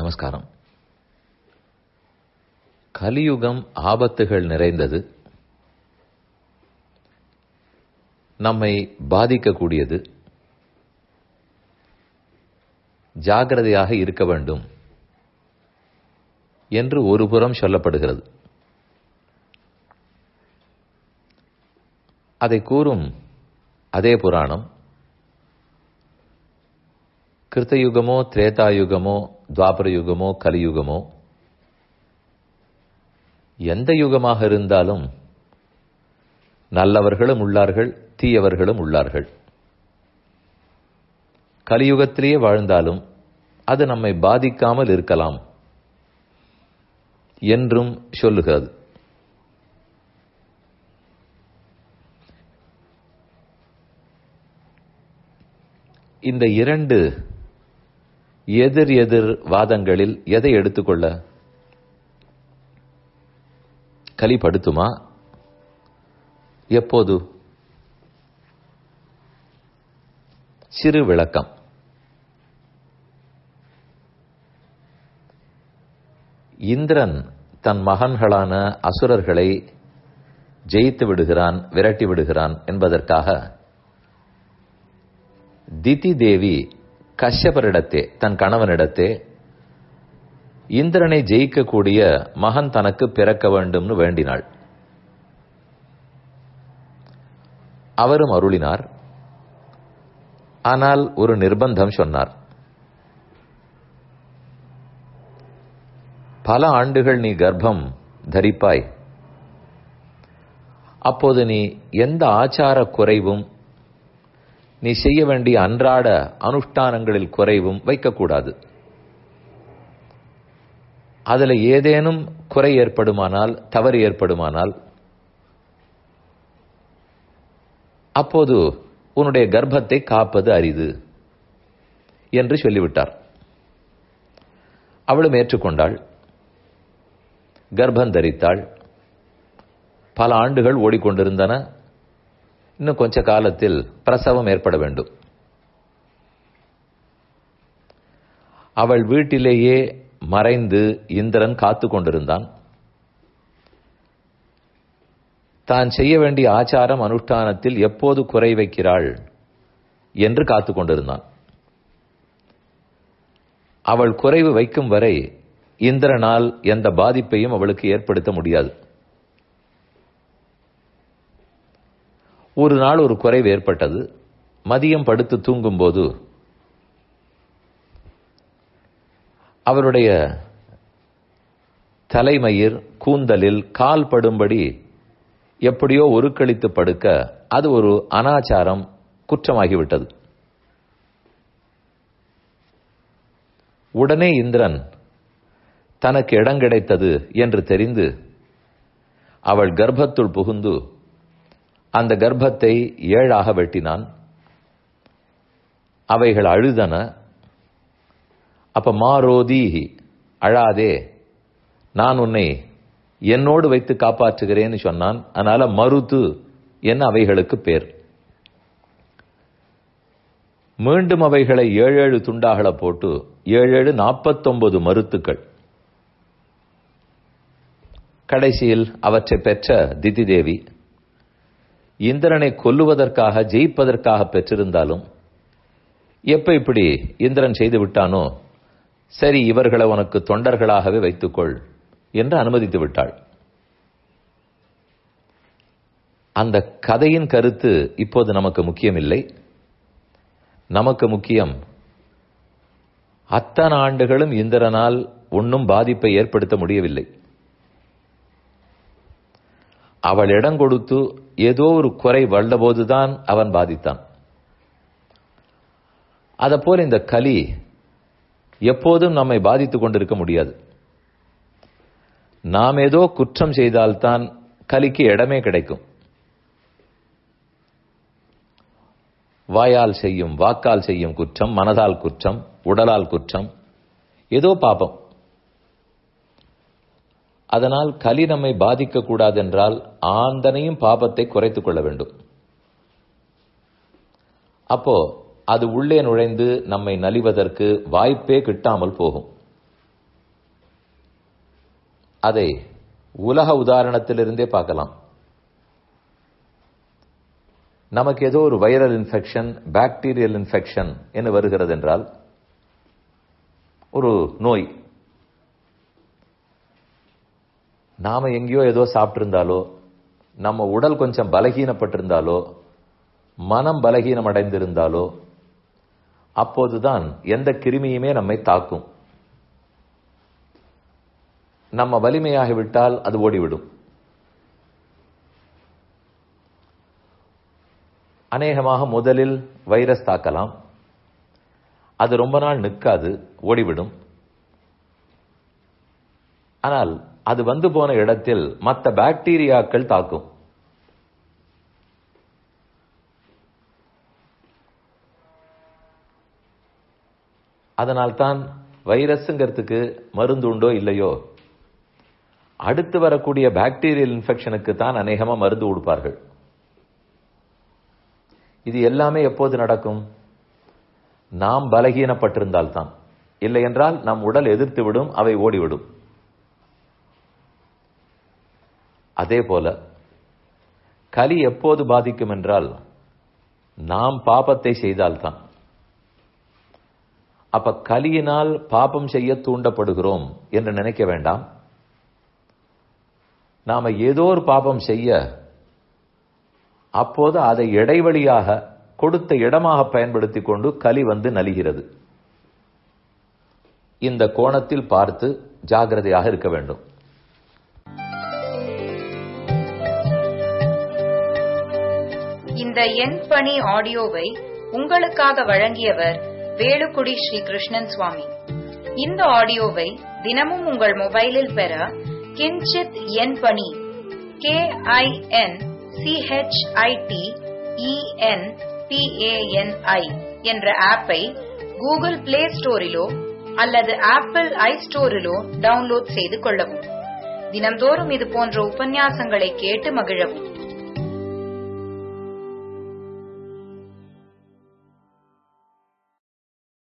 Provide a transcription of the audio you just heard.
நமஸ்காரம் கலியுகம் ஆபத்துகள் நிறைந்தது நம்மை பாதிக்கக்கூடியது ஜாகிரதையாக இருக்க வேண்டும் என்று ஒருபுறம் சொல்லப்படுகிறது அதை கூறும் அதே புராணம் கிருத்தயுகமோ திரேதாயுகமோ துவாபர யுகமோ கலியுகமோ எந்த யுகமாக இருந்தாலும் நல்லவர்களும் உள்ளார்கள் தீயவர்களும் உள்ளார்கள் கலியுகத்திலேயே வாழ்ந்தாலும் அது நம்மை பாதிக்காமல் இருக்கலாம் என்றும் சொல்லுகிறது இந்த இரண்டு எதிர் எதிர் வாதங்களில் எதை எடுத்துக்கொள்ள கலிப்படுத்துமா எப்போது சிறு விளக்கம் இந்திரன் தன் மகன்களான அசுரர்களை ஜெயித்து விடுகிறான் விரட்டி விடுகிறான் என்பதற்காக திதி தேவி கஷ்யபரிடத்தே தன் கணவனிடத்தே இந்திரனை ஜெயிக்கக்கூடிய மகன் தனக்கு பிறக்க வேண்டும்னு வேண்டினாள் அவரும் அருளினார் ஆனால் ஒரு நிர்பந்தம் சொன்னார் பல ஆண்டுகள் நீ கர்ப்பம் தரிப்பாய் அப்போது நீ எந்த ஆச்சார குறைவும் நீ செய்ய வேண்டிய அன்றாட அனுஷ்டானங்களில் குறைவும் வைக்கக்கூடாது அதில் ஏதேனும் குறை ஏற்படுமானால் தவறு ஏற்படுமானால் அப்போது உன்னுடைய கர்ப்பத்தை காப்பது அரிது என்று சொல்லிவிட்டார் அவளும் ஏற்றுக்கொண்டாள் கர்ப்பம் தரித்தாள் பல ஆண்டுகள் ஓடிக்கொண்டிருந்தன இன்னும் கொஞ்ச காலத்தில் பிரசவம் ஏற்பட வேண்டும் அவள் வீட்டிலேயே மறைந்து இந்திரன் காத்து கொண்டிருந்தான் தான் செய்ய வேண்டிய ஆச்சாரம் அனுஷ்டானத்தில் எப்போது குறை வைக்கிறாள் என்று காத்து கொண்டிருந்தான் அவள் குறைவு வைக்கும் வரை இந்திரனால் எந்த பாதிப்பையும் அவளுக்கு ஏற்படுத்த முடியாது ஒரு நாள் ஒரு குறைவு ஏற்பட்டது மதியம் படுத்து தூங்கும்போது அவருடைய தலைமயிர் கூந்தலில் கால் படும்படி எப்படியோ ஒருக்களித்து படுக்க அது ஒரு அனாச்சாரம் குற்றமாகிவிட்டது உடனே இந்திரன் தனக்கு இடம் கிடைத்தது என்று தெரிந்து அவள் கர்ப்பத்துள் புகுந்து அந்த கர்ப்பத்தை ஏழாக வெட்டினான் அவைகள் அழுதன அப்ப மாரோதீஹி அழாதே நான் உன்னை என்னோடு வைத்து காப்பாற்றுகிறேன்னு சொன்னான் அதனால மருத்து என்ன அவைகளுக்கு பேர் மீண்டும் அவைகளை ஏழேழு துண்டாகள போட்டு ஏழேழு நாற்பத்தொன்பது மருத்துக்கள் கடைசியில் அவற்றை பெற்ற திதி தேவி இந்திரனை கொல்லுவதற்காக ஜெயிப்பதற்காக பெற்றிருந்தாலும் எப்ப இப்படி இந்திரன் செய்து விட்டானோ சரி இவர்களை உனக்கு தொண்டர்களாகவே வைத்துக்கொள் என்று அனுமதித்து விட்டாள் அந்த கதையின் கருத்து இப்போது நமக்கு முக்கியமில்லை நமக்கு முக்கியம் அத்தனை ஆண்டுகளும் இந்திரனால் ஒன்றும் பாதிப்பை ஏற்படுத்த முடியவில்லை அவள் இடம் கொடுத்து ஏதோ ஒரு குறை வந்தபோதுதான் அவன் பாதித்தான் போல இந்த கலி எப்போதும் நம்மை பாதித்துக் கொண்டிருக்க முடியாது நாம் ஏதோ குற்றம் செய்தால்தான் கலிக்கு இடமே கிடைக்கும் வாயால் செய்யும் வாக்கால் செய்யும் குற்றம் மனதால் குற்றம் உடலால் குற்றம் ஏதோ பாபம் அதனால் கலி நம்மை பாதிக்க கூடாதென்றால் ஆந்தனையும் பாபத்தை குறைத்துக் கொள்ள வேண்டும் அப்போ அது உள்ளே நுழைந்து நம்மை நலிவதற்கு வாய்ப்பே கிட்டாமல் போகும் அதை உலக உதாரணத்திலிருந்தே பார்க்கலாம் நமக்கு ஏதோ ஒரு வைரல் இன்ஃபெக்ஷன் பாக்டீரியல் இன்ஃபெக்ஷன் என்று வருகிறது என்றால் ஒரு நோய் நாம எங்கேயோ ஏதோ சாப்பிட்டிருந்தாலோ நம்ம உடல் கொஞ்சம் பலகீனப்பட்டிருந்தாலோ மனம் பலகீனம் அடைந்திருந்தாலோ அப்போதுதான் எந்த கிருமியுமே நம்மை தாக்கும் நம்ம வலிமையாகிவிட்டால் அது ஓடிவிடும் அநேகமாக முதலில் வைரஸ் தாக்கலாம் அது ரொம்ப நாள் நிற்காது ஓடிவிடும் ஆனால் அது வந்து போன இடத்தில் மற்ற பாக்டீரியாக்கள் தாக்கும் அதனால்தான் வைரஸ்ங்கிறதுக்கு மருந்து உண்டோ இல்லையோ அடுத்து வரக்கூடிய பாக்டீரியல் இன்ஃபெக்ஷனுக்கு தான் அநேகமா மருந்து கொடுப்பார்கள் இது எல்லாமே எப்போது நடக்கும் நாம் பலகீனப்பட்டிருந்தால்தான் இல்லை என்றால் நம் உடல் எதிர்த்து விடும் அவை ஓடிவிடும் அதே போல கலி எப்போது பாதிக்கும் என்றால் நாம் பாபத்தை செய்தால்தான் அப்ப கலியினால் பாபம் செய்ய தூண்டப்படுகிறோம் என்று நினைக்க வேண்டாம் நாம ஏதோ ஒரு பாபம் செய்ய அப்போது அதை இடைவெளியாக கொடுத்த இடமாக பயன்படுத்திக் கொண்டு கலி வந்து நலிகிறது இந்த கோணத்தில் பார்த்து ஜாகிரதையாக இருக்க வேண்டும் இந்த எண் பணி ஆடியோவை உங்களுக்காக வழங்கியவர் வேலுக்குடி ஸ்ரீ கிருஷ்ணன் சுவாமி இந்த ஆடியோவை தினமும் உங்கள் மொபைலில் பெற கிஞ்சித் எண் பணி கே ஐ என் சிஹெச்ஐடி இஎன் பிஏஎன்ஐ என்ற ஆப்பை கூகுள் பிளே ஸ்டோரிலோ அல்லது ஆப்பிள் ஐ ஸ்டோரிலோ டவுன்லோட் செய்து கொள்ளவும் தினம்தோறும் இது போன்ற உபன்யாசங்களை கேட்டு மகிழவும்